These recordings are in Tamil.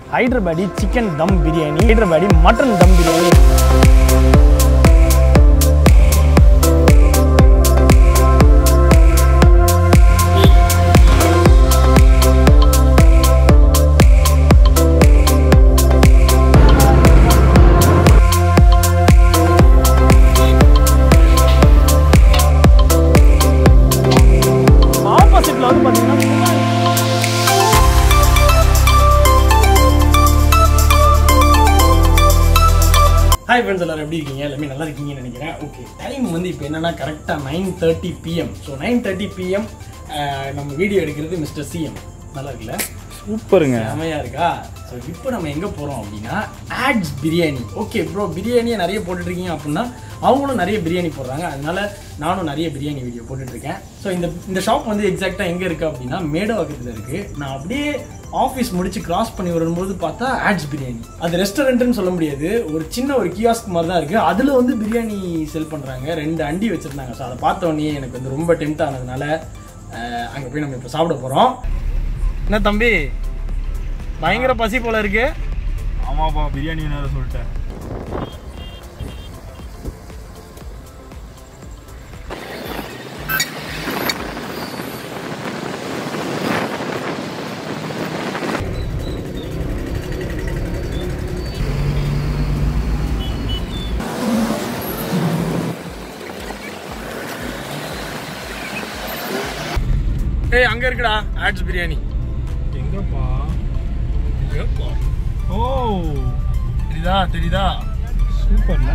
ஹைதராபாடி சிக்கன் தம் பிரியாணி ஹைதராபாடி மட்டன் தம் பிரியாணி ஆப்போசிட்ல வந்து பார்த்தீங்கன்னா ஹாய் ஃப்ரெண்ட்ஸ் எல்லாரும் எப்படி இருக்கீங்க எல்லாமே நல்லா இருக்கீங்கன்னு நினைக்கிறேன் ஓகே டைம் வந்து இப்போ என்னன்னா கரெக்டாக nine thirty PM so nine thirty PM நம்ம வீடியோ எடுக்கிறது மிஸ்டர் சிஎம் நல்லா இருக்குல்ல சூப்பருங்க செமையா இருக்கா ஸோ இப்போ நம்ம எங்கே போகிறோம் அப்படின்னா ஆட்ஸ் பிரியாணி ஓகே ப்ரோ பிரியாணியை நிறைய போட்டுட்டு இருக்கீங்க அப்படின்னா அவங்களும் நிறைய பிரியாணி போடுறாங்க அதனால நானும் நிறைய பிரியாணி வீடியோ போட்டுட்டு இருக்கேன் ஸோ இந்த இந்த ஷாப் வந்து எக்ஸாக்டாக எங்கே இருக்குது அப்படின்னா மேடவாக்கத்தில் இருக்குது நான் அப்படியே ஆஃபீஸ் முடிச்சு கிராஸ் பண்ணி வரும்போது பார்த்தா ஆட்ஸ் பிரியாணி அது ரெஸ்டாரண்ட்னு சொல்ல முடியாது ஒரு சின்ன ஒரு கியாஸ்க் மாதிரி தான் இருக்குது அதில் வந்து பிரியாணி செல் பண்ணுறாங்க ரெண்டு அண்டி வச்சுருந்தாங்க ஸோ அதை பார்த்த உடனே எனக்கு வந்து ரொம்ப டெம்ட் ஆனதுனால அங்கே போய் நம்ம இப்போ சாப்பிட போகிறோம் என்ன தம்பி பயங்கர பசி போல இருக்கு ஆமாப்பா பிரியாணி வேணும் சொல்லிட்டேன் ஏய் அங்க இருக்குடா ஆட்ஸ் பிரியாணி எங்கப்பா ஓ தெரியுதா தெரியுதா சூப்பர்ல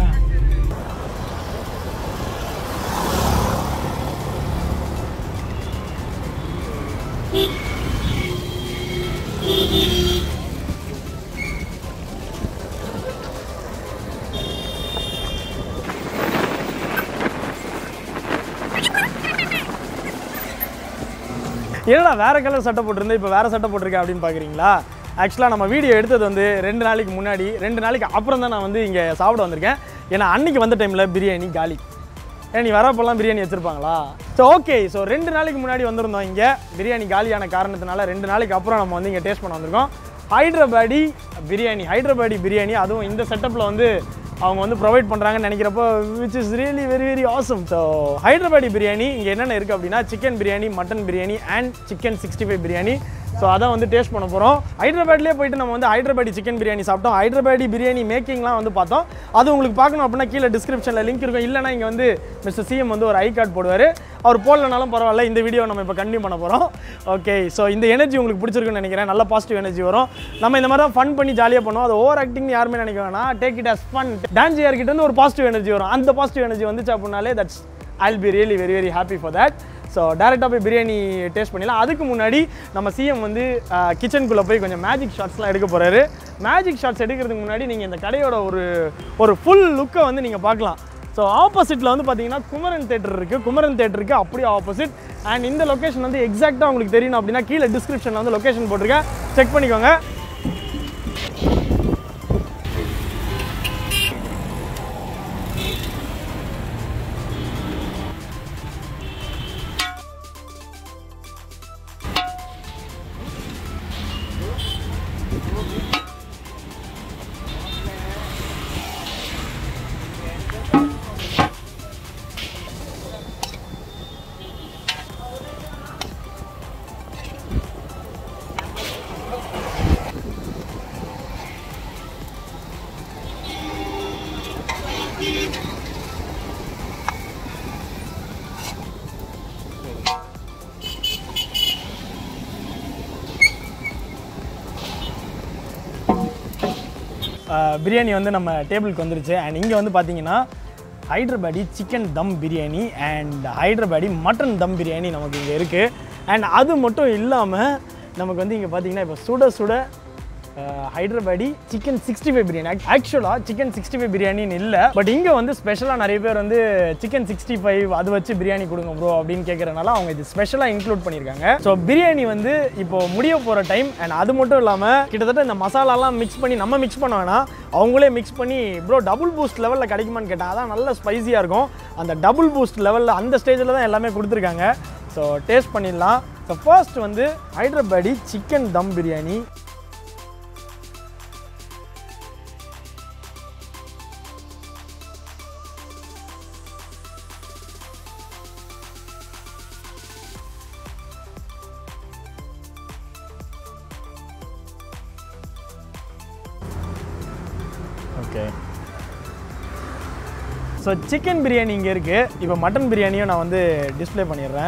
என்னடா வேற கலர் சட்டை போட்டிருந்தேன் இப்போ வேற சட்டை போட்டிருக்கேன் அப்படின்னு பார்க்குறீங்களா ஆக்சுவலாக நம்ம வீடியோ எடுத்தது வந்து ரெண்டு நாளைக்கு முன்னாடி ரெண்டு நாளைக்கு அப்புறம் தான் நான் வந்து இங்கே சாப்பிட வந்திருக்கேன் ஏன்னா அன்னைக்கு வந்த டைமில் பிரியாணி காலி ஏன் நீ வரப்போலாம் பிரியாணி வச்சுருப்பாங்களா ஸோ ஓகே ஸோ ரெண்டு நாளைக்கு முன்னாடி வந்திருந்தோம் இங்கே பிரியாணி காலியான காரணத்தினால ரெண்டு நாளைக்கு அப்புறம் நம்ம வந்து இங்கே டேஸ்ட் பண்ண வந்திருக்கோம் ஹைதராபாடி பிரியாணி ஹைதராபாடி பிரியாணி அதுவும் இந்த செட்டப்பில் வந்து அவங்க வந்து ப்ரொவைட் பண்ணுறாங்கன்னு நினைக்கிறப்போ which is really very very awesome so Hyderabadi biryani இங்கே என்னென்ன இருக்குது அப்படின்னா chicken biryani mutton biryani and chicken sixty five biryani so அதான் வந்து டேஸ்ட் பண்ண போகிறோம் ஹைதராபாத்லேயே போயிட்டு நம்ம வந்து ஹைதராபாடி சிக்கன் பிரியாணி சாப்பிட்டோம் ஹைதராபாடி பிரியாணி மேக்கிங்லாம் வந்து பார்த்தோம் அது உங்களுக்கு பார்க்கணும் அப்படின்னா கீழே டிஸ்கிரிப்ஷனில் லிங்க் இருக்கும் இல்லைனா இங்கே வந்து மிஸ்டர் சிஎம் வந்து ஒரு ஐ கார்டு போடுவார் அவர் போடலனாலும் பரவாயில்ல இந்த வீடியோ நம்ம இப்போ கண்டினியூ பண்ண போகிறோம் ஓகே ஸோ இந்த எனர்ஜி உங்களுக்கு பிடிச்சிருக்குன்னு நினைக்கிறேன் நல்ல பாசிட்டிவ் எனர்ஜி வரும் நம்ம இந்த மாதிரி தான் ஃபன் பண்ணி ஜாலியாக பண்ணுவோம் அது ஓவர் ஆக்டிங் யாருமே நினைக்க வேணாம் take it as fun dance யார்கிட்ட இருந்து ஒரு பாசிட்டிவ் எனர்ஜி வரும் அந்த பாசிட்டிவ் எனர்ஜி வந்துச்சு அப்படின்னாலே that's I'll be really very very happy for that so டேரெக்டாக போய் பிரியாணி டேஸ்ட் பண்ணிடலாம் அதுக்கு முன்னாடி நம்ம சிஎம் வந்து கிச்சனுக்குள்ளே போய் கொஞ்சம் மேஜிக் ஷாட்ஸ்லாம் எடுக்க போகிறாரு மேஜிக் ஷாட்ஸ் எடுக்கிறதுக்கு முன்னாடி நீங்கள் இந்த கடையோட ஒரு ஒரு ஃபுல் லுக்கை வந்து நீங்கள் பார்க்கலாம் ஸோ ஆப்போசிட்டில் வந்து பார்த்தீங்கன்னா குமரன் தேட்டர் இருக்குது குமரன் தேட்டருக்கு அப்படியே ஆப்போசிட் அண்ட் இந்த லொக்கேஷன் வந்து எக்ஸாக்டாக உங்களுக்கு தெரியணும் அப்படின்னா கீழே டிஸ்கிரிப்ஷனில் வந்து லொக்கேஷன் போட்டிருக்கேன் செக் பண்ணிக்கோங்க அஹ், பிரியாணி வந்து நம்ம டேபிளுக்கு வந்துருச்சு அண்ட் இங்கே வந்து பார்த்தீங்கன்னா Hyderabadi chicken dum biryani and Hyderabadi mutton dum biryani நமக்கு இங்கே இருக்குது அண்ட் அது மட்டும் இல்லாமல் நமக்கு வந்து இங்கே பார்த்தீங்கன்னா இப்போ சுட சுட அஹ், Hyderabadi chicken sixty five biryani ஆக்சுவலாக சிக்கன் சிக்ஸ்டி ஃபைவ் பிரியாணின்னு இல்லை பட் இங்கே வந்து ஸ்பெஷலாக நிறைய பேர் வந்து சிக்கன் சிக்ஸ்டி ஃபைவ் அது வச்சு பிரியாணி கொடுங்க ப்ரோ அப்படின்னு கேட்குறனால அவங்க இது ஸ்பெஷலாக இன்க்ளூட் பண்ணியிருக்காங்க ஸோ பிரியாணி வந்து இப்போ முடிய போகிற டைம் அண்ட் அது மட்டும் இல்லாமல் கிட்டத்தட்ட இந்த மசாலாலாம் மிக்ஸ் பண்ணி நம்ம மிக்ஸ் பண்ண வேணாம் அவங்களே மிக்ஸ் பண்ணி ப்ரோ டபுள் பூஸ்ட் லெவலில் கிடைக்குமான்னு கேட்டால் அதான் நல்ல ஸ்பைசியாக இருக்கும் அந்த டபுள் பூஸ்ட் லெவலில் அந்த ஸ்டேஜில் தான் எல்லாமே கொடுத்துருக்காங்க ஸோ டேஸ்ட் பண்ணிடலாம் ஸோ ஃபர்ஸ்ட் வந்து Hyderabadi chicken dum biryani okay so chicken biryani இங்கே இருக்குது இப்போ மட்டன் பிரியாணியும் நான் வந்து டிஸ்ப்ளே பண்ணிடுறேன்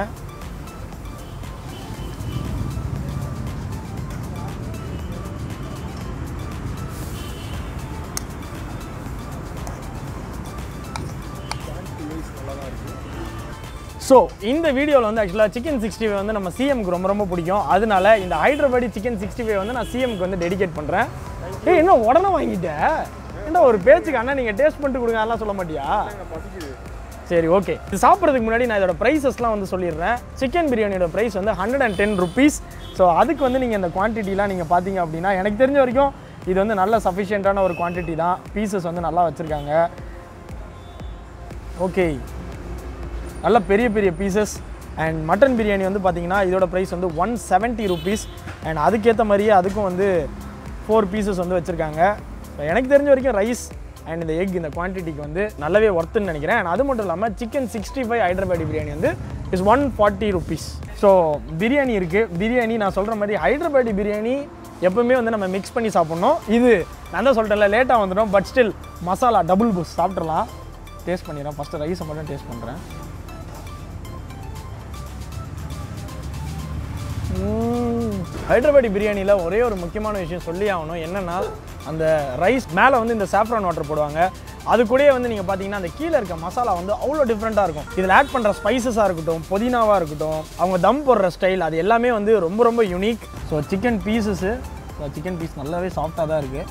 ஸோ இந்த வீடியோவில் வந்து ஆக்சுவலாக சிக்கன் சிக்ஸ்டி ஃபைவ் வந்து நம்ம சிஎம்க்கு ரொம்ப ரொம்ப பிடிக்கும் அதனால இந்த ஹைதராபாடி சிக்கன் சிக்ஸ்டி ஃபைவ் வந்து நான் சிஎம்க்கு வந்து டெடிகேட் பண்ணுறேன் ஏய் என்ன உடனே வாங்கிட்டேன் என்ன ஒரு பேச்சுக்கு அண்ணா நீங்கள் டேஸ்ட் பண்ணிட்டு கொடுங்க அதெல்லாம் சொல்ல மாட்டியா சரி ஓகே இது சாப்பிட்றதுக்கு முன்னாடி நான் இதோட ப்ரைஸஸ்லாம் வந்து சொல்லிடுறேன் சிக்கன் பிரியாணியோட ப்ரைஸ் வந்து hundred and ten rupees so அதுக்கு வந்து நீங்கள் இந்த குவான்டிட்டிலாம் நீங்கள் பார்த்தீங்க அப்படின்னா எனக்கு தெரிஞ்ச வரைக்கும் இது வந்து நல்ல சஃபிஷியண்ட்டான ஒரு குவான்டிட்டி தான் பீசஸ் வந்து நல்லா வச்சுருக்காங்க ஓகே நல்ல பெரிய பெரிய பீசஸ் அண்ட் மட்டன் பிரியாணி வந்து பார்த்தீங்கன்னா இதோட ப்ரைஸ் வந்து ஒன் செவன்ட்டி ருபீஸ் அண்ட் அதுக்கேற்ற மாதிரியே அதுக்கும் வந்து ஃபோர் பீசஸ் வந்து வச்சுருக்காங்க எனக்கு தெரிஞ்ச வரைக்கும் ரைஸ் அண்ட் இந்த எக் இந்த குவான்டிட்டிக்கு வந்து நல்லாவே ஒர்த்துன்னு நினைக்கிறேன் அண்ட் அது மட்டும் இல்லாமல் chicken sixty five Hyderabadi biryani வந்து is one forty rupees so biryani இருக்குது பிரியாணி நான் சொல்கிற மாதிரி ஹைதராபாடி பிரியாணி எப்பவுமே வந்து நம்ம மிக்ஸ் பண்ணி சாப்பிட்ணும் இது நான் தான் சொல்லிட்டேன்ல லேட்டாக வந்துடும் பட் ஸ்டில் மசாலா டபுள் பூஸ் சாப்பிட்றலாம் டேஸ்ட் பண்ணிடுறேன் ஃபஸ்ட்டு ரைஸை மட்டும் டேஸ்ட் பண்ணுறேன் ஹைதராபாடி பிரியாணியில் ஒரே ஒரு முக்கியமான விஷயம் சொல்லி ஆகணும் என்னென்னா அந்த ரைஸ் மேலே வந்து இந்த சாஃப்ரான் வாட்டர் போடுவாங்க அது கூடயே வந்து நீங்கள் பார்த்தீங்கன்னா அந்த கீழே இருக்க மசாலா வந்து அவ்வளோ டிஃப்ரெண்ட்டாக இருக்கும் இதில் ஆட் பண்ணுற ஸ்பைசஸாக இருக்கட்டும் புதினாவாக இருக்கட்டும் அவங்க தம் போடுற ஸ்டைல் அது எல்லாமே வந்து ரொம்ப ரொம்ப unique so chicken pieces so chicken piece நல்லாவே சாஃப்டாக தான் இருக்குது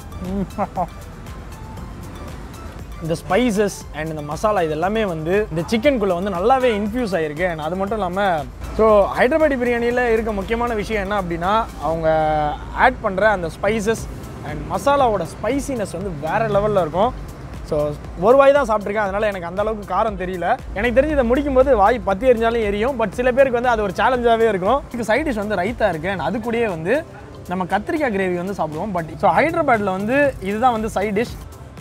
இந்த ஸ்பைசஸ் அண்ட் இந்த மசாலா இது எல்லாமே வந்து இந்த சிக்கனுக்குள்ளே வந்து நல்லாவே இன்ஃப்யூஸ் ஆகிருக்கு அண்ட் அது மட்டும் இல்லாமல் ஸோ ஹைதராபாடி பிரியாணியில் இருக்க முக்கியமான விஷயம் என்ன அப்படின்னா அவங்க ஆட் பண்ணுற அந்த ஸ்பைசஸ் அண்ட் மசாலாவோட ஸ்பைசினஸ் வந்து வேறு லெவலில் இருக்கும் ஸோ ஒரு வாய் தான் சாப்பிட்ருக்கேன் அதனால் எனக்கு அந்த அளவுக்கு காரம் தெரியல எனக்கு தெரிஞ்சு இதை முடிக்கும்போது வாய் பற்றி எரிஞ்சாலும் எரியும் பட் சில பேருக்கு வந்து அது ஒரு சேலஞ்சாகவே இருக்கும் இதுக்கு சைட் டிஷ் வந்து ரைத்தா இருக்குது அண்ட் அது கூடயே வந்து நம்ம கத்திரிக்காய் கிரேவி வந்து சாப்பிடுவோம் பட் ஸோ ஹைதராபாத்தில் வந்து இதுதான் வந்து சைட் டிஷ்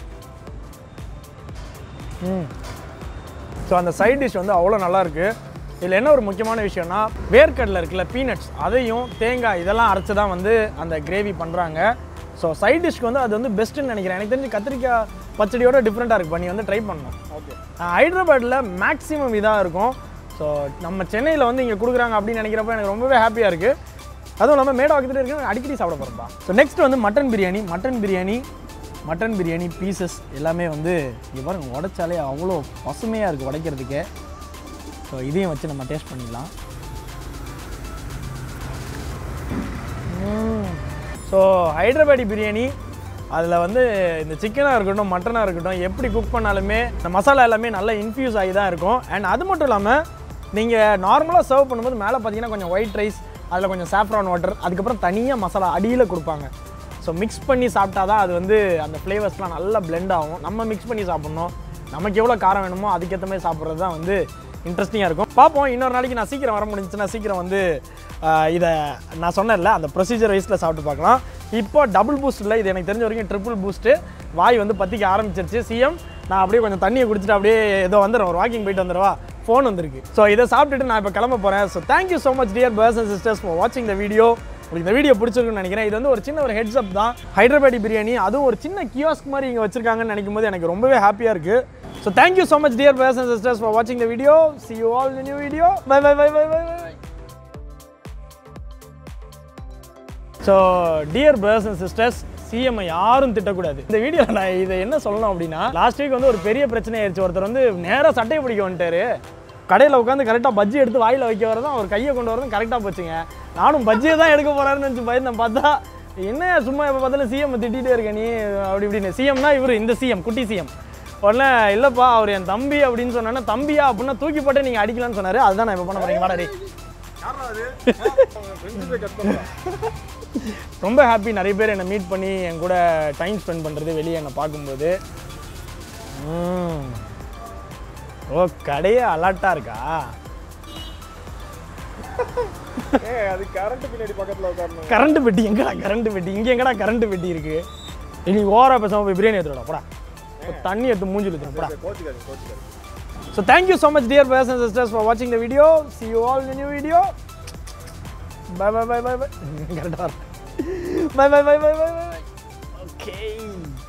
ஸோ அந்த சைட் டிஷ் வந்து அவ்வளோ நல்லா இருக்கு இதில் என்ன ஒரு முக்கியமான விஷயம்னா வேர்க்கடலை இருக்குல்ல பீனட்ஸ் அதையும் தேங்காய் இதெல்லாம் அரைச்சு தான் வந்து அந்த கிரேவி பண்ணுறாங்க ஸோ சைட் டிஷ்க்கு வந்து அது வந்து பெஸ்ட்டுன்னு நினைக்கிறேன் எனக்கு தெரிஞ்சு கத்திரிக்காய் பச்சடியோட டிஃப்ரெண்ட்டாக இருக்கு நீ வந்து ட்ரை பண்ணணும் ஓகே ஹைதராபாத்தில் மேக்ஸிமம் இதாக இருக்கும் ஸோ நம்ம சென்னையில் வந்து இங்கே கொடுக்குறாங்க அப்படின்னு நினைக்கிறப்ப எனக்கு ரொம்பவே ஹாப்பியாக இருக்குது அதுவும் இல்லாமல் மேடம் ஆக்கிட்டு இருக்கு அடிக்கடி சாப்பிட போகிறப்பா ஸோ நெக்ஸ்ட் வந்து mutton biryani mutton biryani mutton biryani pieces எல்லாமே வந்து இங்கே பாருங்க உடைச்சாலே அவ்வளோ பசுமையாக இருக்குது உடைக்கிறதுக்கு ஸோ இதையும் வச்சு நம்ம டேஸ்ட் பண்ணிடலாம் ஸோ ஹைதராபாடி பிரியாணி அதில் வந்து இந்த சிக்கனாக இருக்கட்டும் மட்டனாக இருக்கட்டும் எப்படி குக் பண்ணாலுமே இந்த மசாலா எல்லாமே நல்லா இன்ஃப்யூஸ் ஆகி தான் இருக்கும் அண்ட் அது மட்டும் இல்லாமல் நீங்கள் நார்மலாக சர்வ் பண்ணும்போது மேலே பார்த்தீங்கன்னா கொஞ்சம் ஒயிட் ரைஸ் அதில் கொஞ்சம் சாஃப்ரான் வாட்டர் அதுக்கப்புறம் தனியாக மசாலா அடியில் கொடுப்பாங்க ஸோ மிக்ஸ் பண்ணி சாப்பிட்டா தான் அது வந்து அந்த ஃப்ளேவர்ஸ்லாம் நல்லா blend ஆகும் நம்ம மிக்ஸ் பண்ணி சாப்பிட்ணும் நமக்கு எவ்வளோ காரம் வேணுமோ அதுக்கேற்ற மாதிரி சாப்பிட்றது தான் வந்து இன்ட்ரெஸ்டிங்காக இருக்கும் பார்ப்போம் இன்னொரு நாளைக்கு நான் சீக்கிரம் வர முடிஞ்சுச்சுன்னா சீக்கிரம் வந்து ஆஹ், இதை நான் சொன்னேன்ல அந்த ப்ரொசீஜர் வைஸில் சாப்பிட்டு பார்க்கலாம் இப்போ டபுள் பூஸ்ட் இல்லை இது எனக்கு தெரிஞ்ச வரைக்கும் ட்ரிபிள் பூஸ்ட்டு வாய் வந்து பற்றிக்க ஆரம்பிச்சிருச்சு சிஎம் நான் அப்படியே கொஞ்சம் தண்ணியை குடிச்சிட்டு அப்படியே ஏதோ வந்துடுறேன் ஒரு வாக்கிங் போயிட்டு வந்துடுவா ஃபோன் வந்திருக்கு ஸோ இதை சாப்பிட்டுட்டு நான் இப்போ கிளம்ப போகிறேன் so thank you so much dear bros and sisters for வாட்சிங் த வீடியோ உங்களுக்கு இந்த வீடியோ பிடிச்சிருக்குன்னு நினைக்கிறேன் இது வந்து ஒரு சின்ன ஒரு ஹெட்ஸ் அப் தான் ஹைதராபாடி பிரியாணி அதுவும் ஒரு சின்ன கியாஸ்க் மாதிரி இங்கே வச்சிருக்காங்கன்னு நினைக்கும் போது எனக்கு ரொம்பவே ஹாப்பியாக இருக்குது so thank you so much dear bros and sisters for வாட்சிங் the video see you all the new video bye bye bye bye bye bye so dear brothers and sisters CM யாரும் திட்டக்கூடாது இந்த வீடியோவில் நான் இதை என்ன சொல்லணும் அப்படின்னா லாஸ்ட் வீக் வந்து ஒரு பெரிய பிரச்சனை ஆயிடுச்சு ஒருத்தர் வந்து நேராக சட்டையை பிடிக்க வந்துட்டாரு கடையில் உட்காந்து கரெக்டாக பஜ்ஜி எடுத்து வாயில் வைக்க வரதும் அவர் கையை கொண்டு வரதும் கரெக்டாக போச்சுங்க நானும் பஜ்ஜியை தான் எடுக்க போறாருன்னு நினச்சி பயந்தேன் பார்த்தா என்ன சும்மா எப்போ பார்த்தாலும் சிஎம் திட்டிகிட்டே இருக்க நீ அப்படி இப்படின்னு சிஎம்னா இவர் இந்த சிஎம் குட்டி சிஎம் உடனே இல்லைப்பா அவர் என் தம்பி அப்படின்னு சொன்னோன்னே தம்பியா அப்படின்னா தூக்கி போட்டு நீங்கள் அடிக்கலாம்னு சொன்னார் அதுதான் நான் இப்போ பண்ண போகிறீங்க வாடா டேய். ரொம்ப ஹாப்பி நிறைய பேர் என்னை மீட் பண்ணி என் கூட டைம் ஸ்பெண்ட் பண்ணுறது வெளியே என்னை பார்க்கும்போது ம். ஓ கடையே அலர்ட்டாக இருக்கா அது கரண்ட் பின்னாடி பக்கத்துல உட்காரணும் கரண்ட் பெட்டி எங்கடா கரண்ட் பெட்டி இங்கே எங்கடா கரண்ட் பெட்டி இருக்கு நீ ஓவரா பேசாம போய் பிரியாணி எடுத்துடா போடா ஒரு தண்ணி எடுத்து மூஞ்சில் எடுத்துடா போடா கோச்சுக்காது கோச்சுக்காது so thank you so much dear brothers and sisters for வாட்சிங் the video see you all new video bye bye bye bye bye கரெக்டாக bye bye bye bye bye bye okay